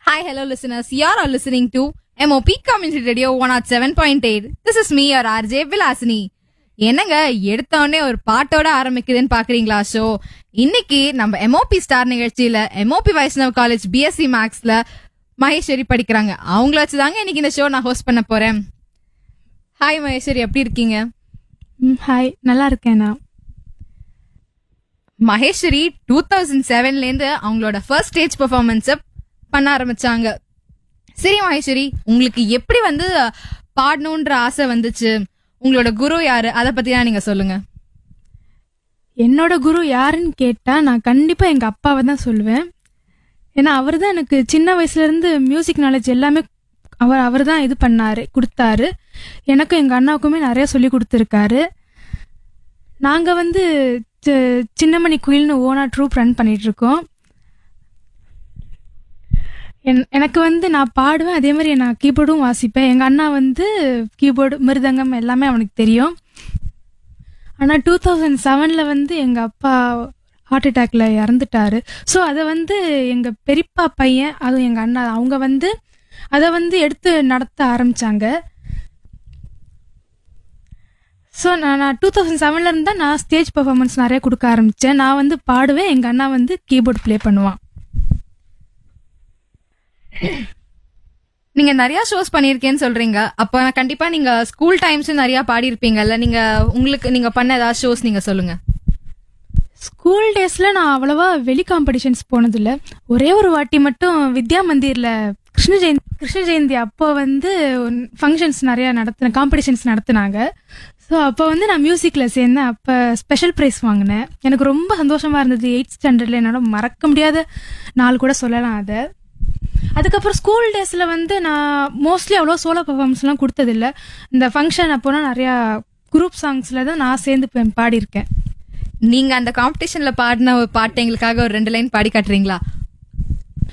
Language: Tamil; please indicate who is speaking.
Speaker 1: Hi, hello listeners. You are all listening to MOP Community Radio 107.8. This is me, your RJ Vilasini. என்னங்க எடுத்த உடனே ஒரு பாட்டோட ஆரம்பிக்குதுன்னு பாக்குறீங்களா ஷோ இன்னைக்கு நம்ம எம்ஓபி ஸ்டார் நிகழ்ச்சியில எம்ஓபி வைஷ்ணவ் காலேஜ் பிஎஸ்சி மேக்ஸ்ல மகேஸ்வரி படிக்கிறாங்க அவங்கள வச்சுதாங்க இன்னைக்கு இந்த ஷோ நான் ஹோஸ்ட் பண்ண போறேன் ஹாய் மகேஸ்வரி எப்படி இருக்கீங்க
Speaker 2: ம் ஹாய் நல்லா இருக்கேன் நான்
Speaker 1: மகேஸ்வரி டூ தௌசண்ட் செவன்ல இருந்து அவங்களோட ஃபர்ஸ்ட் ஸ்டேஜ் பெர்ஃபார்மன்ஸ பண்ண ஆரம்பிச்சாங்க சரி மகேஸ்வரி உங்களுக்கு எப்படி வந்து பாடணுன்ற ஆசை வந்துச்சு உங்களோட குரு யாரு அதை பத்தி தான் நீங்க சொல்லுங்க
Speaker 2: என்னோட குரு யாருன்னு கேட்டா நான் கண்டிப்பா எங்க அப்பாவை தான் சொல்லுவேன் ஏன்னா அவர் தான் எனக்கு சின்ன வயசுல இருந்து மியூசிக் நாலேஜ் எல்லாமே அவர் அவர் தான் இது பண்ணாரு கொடுத்தாரு எனக்கும் எங்க அண்ணாவுக்குமே நிறைய சொல்லி கொடுத்துருக்காரு நாங்க வந்து சி- சின்னமணி குயில்னு ஓனா ட்ரூப் ரன் பண்ணிட்டு இருக்கோம் என்- எனக்கு வந்து நான் பாடுவேன் அதே மாதிரி நான் கீபோர்டும் வாசிப்பேன் எங்க அண்ணா வந்து கீபோர்டு மிருதங்கம் எல்லாமே அவனுக்கு தெரியும் ஆனால் டூ தௌசண்ட் செவனில் வந்து எங்கள் அப்பா ஹார்ட் அட்டாக்ல இறந்துட்டாரு ஸோ அதை வந்து எங்கள் பெரியப்பா பையன் அதுவும் எங்கள் அண்ணா அவங்க வந்து அதை வந்து எடுத்து நடத்த ஆரம்பிச்சாங்க ஸோ நான் நான் டூ தௌசண்ட் செவன்ல இருந்தா நான் ஸ்டேஜ் பெர்ஃபார்மன்ஸ் நிறைய கொடுக்க ஆரம்பித்தேன் நான் வந்து பாடுவேன் எங்கள் அண்ணா வந்து கீபோர்டு ப்ளே பண்ணுவான்
Speaker 1: நீங்க நிறைய ஷோஸ் பண்ணிருக்கேன்னு சொல்றீங்க அப்ப கண்டிப்பா நீங்க ஸ்கூல் டைம்ஸ் நிறைய பாடி இருப்பீங்கல்ல நீங்க உங்களுக்கு நீங்க பண்ண ஏதாவது ஷோஸ் நீங்க சொல்லுங்க
Speaker 2: ஸ்கூல் டேஸில் நான் அவ்வளவா வெளி காம்படிஷன்ஸ் போனதில்ல ஒரே ஒரு வாட்டி மட்டும் வித்யா மந்திரில் கிருஷ்ண ஜெயந்தி கிருஷ்ண ஜெயந்தி அப்போ வந்து ஃபங்க்ஷன்ஸ் நிறைய நடத்தின காம்படிஷன்ஸ் நடத்தினாங்க ஸோ அப்போ வந்து நான் மியூசிக்கில் சேர்ந்தேன் அப்போ ஸ்பெஷல் ப்ரைஸ் வாங்கினேன் எனக்கு ரொம்ப சந்தோஷமாக இருந்தது எயிட் ஸ்டாண்டர்டில் என்னால் மறக்க முடியாத நாள் கூட சொல்லலாம் அதை அதுக்கப்புறம் ஸ்கூல் டேஸில் வந்து நான் மோஸ்ட்லி அவ்வளோ சோலோ பர்ஃபார்மன்ஸ்லாம் கொடுத்ததில்ல இந்த ஃபங்க்ஷன் அப்போனா நிறையா குரூப் சாங்ஸில் தான் நான் சேர்ந்து ப- பாடியிருக்கேன்
Speaker 1: நீங்க அந்த காம்படிஷன்ல பாடின ஒரு பாட்டு எங்களுக்காக ஒரு ரெண்டு லைன் பாடி காட்டுறீங்களா